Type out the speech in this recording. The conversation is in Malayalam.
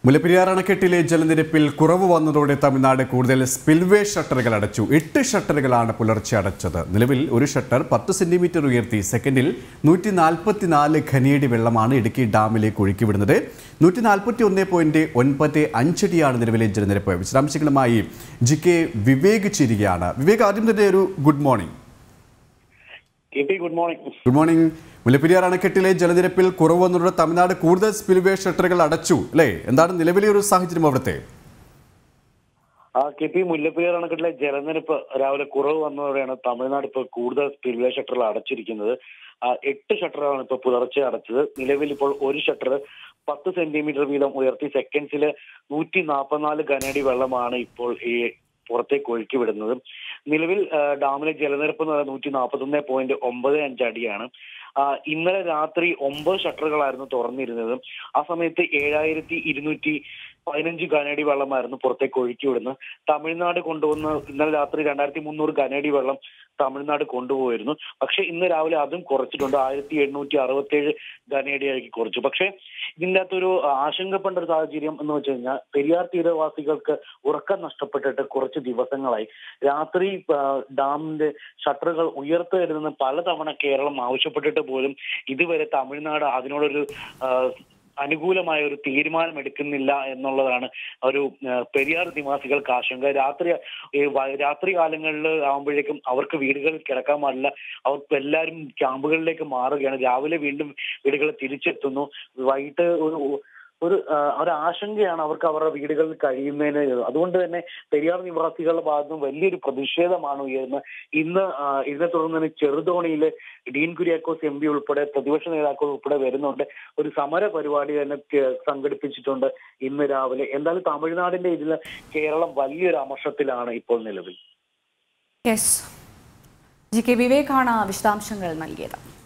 മുല്ലപ്പെരിയാർ അണക്കെട്ടിലെ ജലനിരപ്പിൽ കുറവ് വന്നതോടെ തമിഴ്നാട് കൂടുതൽ സ്പിൽവേ ഷട്ടറുകൾ അടച്ചു എട്ട് ഷട്ടറുകളാണ് പുലർച്ചെ അടച്ചത് നിലവിൽ ഒരു ഷട്ടർ പത്ത് സെന്റിമീറ്റർ ഉയർത്തി സെക്കൻഡിൽ നൂറ്റി നാൽപ്പത്തിനാല് ഖനിയടി വെള്ളമാണ് ഇടുക്കി ഡാമിലേക്ക് ഒഴുക്കിവിടുന്നത് നൂറ്റി നാൽപ്പത്തി ഒന്ന് പോയിന്റ് ഒൻപത് അഞ്ചടിയാണ് നിലവിലെ ജലനിരപ്പ് വിശദാംശങ്ങളുമായി ജി കെ വിവേക് ചിരികയാണ് വിവേക് ആദ്യം തന്നെ ഒരു good morning K P good morning good morning Mullaperiyar അണക്കെട്ടിലെ ജലനിരപ്പിൽ കുറവ് വന്നതോടെ തമിഴ്നാട് കൂടുതൽ സ്പിൽവേ ഷട്ടറുകൾ അടച്ചു അല്ലേ എന്താണ് നിലവിലെ ഒരു സാഹചര്യം അവിടുത്തെ ആ കെ പി മുല്ലപ്പെരിയാർ അണക്കെട്ടിലെ ജലനിരപ്പ് രാവിലെ കുറവ് വന്നതോടെയാണ് തമിഴ്നാട് ഇപ്പോൾ കൂടുതൽ സ്പിൽവേ ഷട്ടറുകൾ അടച്ചിരിക്കുന്നത് ആ, എട്ട് ഷട്ടറാണ് ഇപ്പോൾ പുലർച്ചെ അടച്ചത് നിലവിൽ ഇപ്പോൾ ഒരു ഷട്ടർ പത്ത് സെന്റിമീറ്റർ വീതം ഉയർത്തി സെക്കൻഡ്സിൽ നൂറ്റി നാൽപ്പത്തിനാല് ഘനഅടി വെള്ളമാണ് ഇപ്പോൾ ഈ പുറത്തേക്ക് ഒഴുക്കി വിടുന്നത് നിലവിൽ ആ, ഡാമിലെ ജലനിരപ്പ് എന്ന് പറയുന്നത് നൂറ്റി നാൽപ്പത്തൊന്ന് പോയിന്റ് ഒമ്പത് അഞ്ച് അടിയാണ് ആ, ഇന്നലെ രാത്രി ഒമ്പത് ഷട്ടറുകളായിരുന്നു തുറന്നിരുന്നത് ആ സമയത്ത് ഏഴായിരത്തി ഇരുന്നൂറ്റി പതിനഞ്ച് ഘനഅടി വെള്ളമായിരുന്നു പുറത്തേക്ക് ഒഴുക്കി വിടുന്നത് തമിഴ്നാട് കൊണ്ടുവന്ന് ഇന്നലെ രാത്രി രണ്ടായിരത്തി മുന്നൂറ് ഘനഅടി വെള്ളം തമിഴ്നാട് കൊണ്ടുപോയിരുന്നു പക്ഷെ ഇന്ന് രാവിലെ അതും കുറച്ചിട്ടുണ്ട് ആയിരത്തി എണ്ണൂറ്റി അറുപത്തി ഏഴ് ഘനഅടിയാക്കി കുറച്ചു പക്ഷെ ഇതിൻ്റെ അകത്തൊരു ആശങ്കപ്പെട്ട ഒരു സാഹചര്യം എന്ന് വെച്ച് കഴിഞ്ഞാൽ പെരിയാർ തീരവാസികൾക്ക് ഉറക്കം നഷ്ടപ്പെട്ടിട്ട് കുറച്ച് ദിവസങ്ങളായി രാത്രി ആ, ഡാമിന്റെ ഷട്ടറുകൾ ഉയർത്തരുതെന്ന് പലതവണ കേരളം ആവശ്യപ്പെട്ടിട്ട് പോലും ഇതുവരെ തമിഴ്നാട് അതിനോടൊരു ആ, അനുകൂലമായ ഒരു തീരുമാനം എടുക്കുന്നില്ല എന്നുള്ളതാണ് ഒരു ആ, പെരിയാർ നിവാസികൾക്ക് ആശങ്ക രാത്രി ഈ വ- രാത്രി കാലങ്ങളിൽ ആകുമ്പോഴേക്കും അവർക്ക് വീടുകളിൽ കിടക്കാൻ പാടില്ല അവർക്ക് എല്ലാവരും ക്യാമ്പുകളിലേക്ക് മാറുകയാണ് രാവിലെ വീണ്ടും വീടുകളിൽ തിരിച്ചെത്തുന്നു വൈകിട്ട് ഒരു ഒരു ആ, ഒരു ആശങ്കയാണ് അവർക്ക് അവരുടെ വീടുകളിൽ കഴിയുന്നതിന് അതുകൊണ്ട് തന്നെ പെരിയാർ നിവാസികളുടെ ഭാഗത്ത് നിന്ന് വലിയൊരു പ്രതിഷേധമാണ് ഉയരുന്നത് ഇന്ന് ആ, ഇതിനെ തുടർന്ന് തന്നെ ചെറുതോണിയിലെ ഡീൻ കുര്യാക്കോസ് എം പി ഉൾപ്പെടെ പ്രതിപക്ഷ നേതാക്കൾ ഉൾപ്പെടെ വരുന്നുണ്ട് ഒരു സമര പരിപാടി തന്നെ ക- സംഘടിപ്പിച്ചിട്ടുണ്ട് ഇന്ന് രാവിലെ എന്തായാലും തമിഴ്നാടിന്റെ ഇതിൽ കേരളം വലിയൊരു അമർഷത്തിലാണ് ഇപ്പോൾ നിലവിൽ യെസ് ജി കെ വിവേകാണ് വിശദാംശങ്ങൾ നൽകിയത്